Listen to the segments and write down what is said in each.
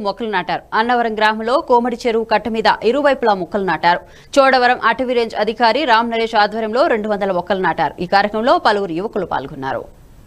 మొక్కలు నాటారు అన్నవరం గ్రామంలో కోమడి చెరువు కట్ట మీద ఇరువైపులా మొక్కలు నాటారు చోడవరం అటవీ రేంజ్ అధికారి రామ్ నరేష్ ఆధ్వర్యంలో రెండు వందల మొక్కలు నాటారు ఈ కార్యక్రమంలో పలువురు యువకులు పాల్గొన్నారు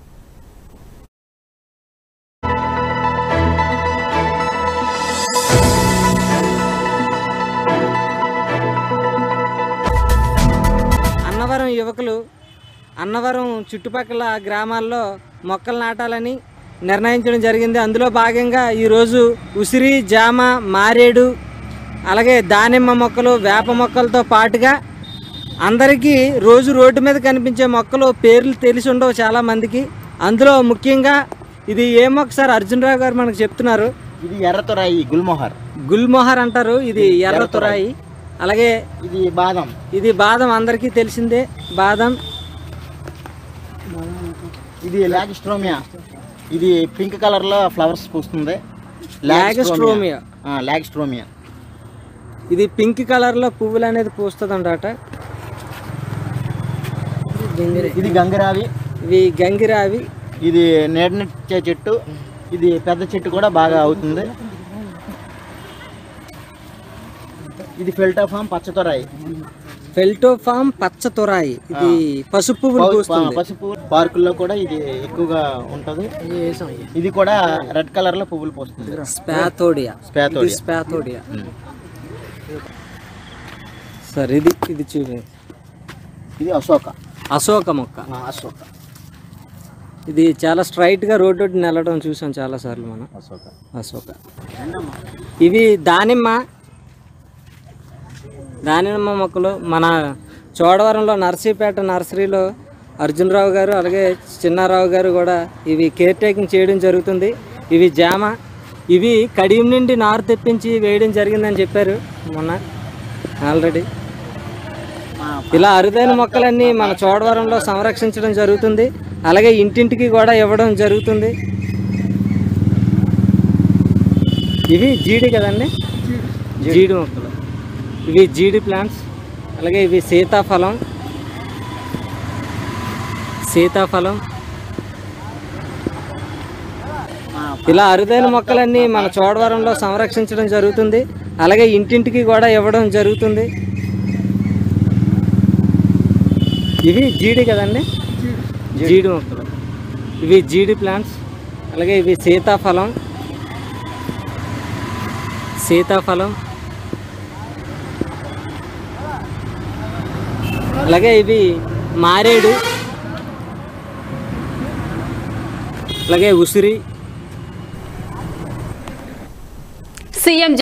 అన్నవరం యువకులు అన్నవరం చుట్టుపక్కల గ్రామాల్లో మొక్కలు నాటాలని నిర్ణయించడం జరిగింది అందులో భాగంగా ఈరోజు ఉసిరి జామ మారేడు అలాగే దానిమ్మ మొక్కలు వేప మొక్కలతో పాటుగా అందరికీ రోజు రోడ్డు మీద కనిపించే మొక్కలు పేర్లు తెలిసి ఉండవు చాలామందికి అందులో ముఖ్యంగా ఇది ఏ మొక్క సార్ అర్జునరావు గారు మనకు చెప్తున్నారు ఇది ఎర్రతొరాయి గుల్మోహర్ గుల్మోహర్ అంటారు ఇది ఎర్ర తురాయి అలాగే ఇది బాదం ఇది బాదం అందరికీ తెలిసిందే బాదం ఇది లాగిస్ట్రోమియా ఇది పింక్ కలర్ లో ఫ్లవర్స్ పూస్తుంది లాగస్ట్రోమియా ఆ, లాగిస్ట్రోమియా ఇది పింక్ కలర్ లో పువ్వులు అనేది పూస్తుందన్నమాట ఇది గంగరావి ఇవి గంగిరావి ఇది నీడనిచ్చే చెట్టు ఇది పెద్ద చెట్టు కూడా బాగా అవుతుంది ఇది ఫిల్టాఫామ్ పచ్చతొరాయి ఫెల్టోఫామ్ పచ్చ తురాయి ఇది పసుపు పువ్వులు పూస్తుంది పసుపు పార్కుల్లో కూడా ఇది ఎక్కువగా ఉంటది ఇది కూడా రెడ్ కలర్ లో పువ్వులు పూస్తుంది స్పాథోడియా స్పాథోడియా. ఇది స్పాథోడియా ఉమ్. సరే ఇది ఇది చూడండి ఇది అశోక అశోక మొక్క ఆ, అశోక ఇది చాలా స్ట్రైట్ గా రోడ్డు నిలడం చూసాం చాలా సార్లు మనం అశోక అశోక ఇవి దానిమ్మ దానిమ్మ మొక్కలు మన చోడవరంలో నర్సీపేట నర్సరీలో అర్జునరావు గారు అలాగే చిన్నారావు గారు కూడా ఇవి కేర్ టేకింగ్ చేయడం జరుగుతుంది ఇవి జామ ఇవి కడియం నుండి నారు తెప్పించి వేయడం జరిగిందని చెప్పారు మొన్న ఆల్రెడీ ఇలా అరుదైన మొక్కలన్నీ మన చోడవరంలో సంరక్షించడం జరుగుతుంది అలాగే ఇంటింటికి కూడా ఇవ్వడం జరుగుతుంది ఇవి జీడి కదండి జీడి మొక్కలు ఇవి జీడి ప్లాంట్స్ అలాగే ఇవి సీతాఫలం సీతాఫలం ఇలా అరుదైన మొక్కలన్నీ మన చోడవరంలో సంరక్షించడం జరుగుతుంది అలాగే ఇంటింటికి కూడా ఇవ్వడం జరుగుతుంది ఇవి జీడి కదండి జీడి మొక్కలు ఇవి జీడి ప్లాంట్స్ అలాగే ఇవి సీతాఫలం సీతాఫలం అలాగే ఇవి మారేడు అలాగే ఉసిరి సీఎం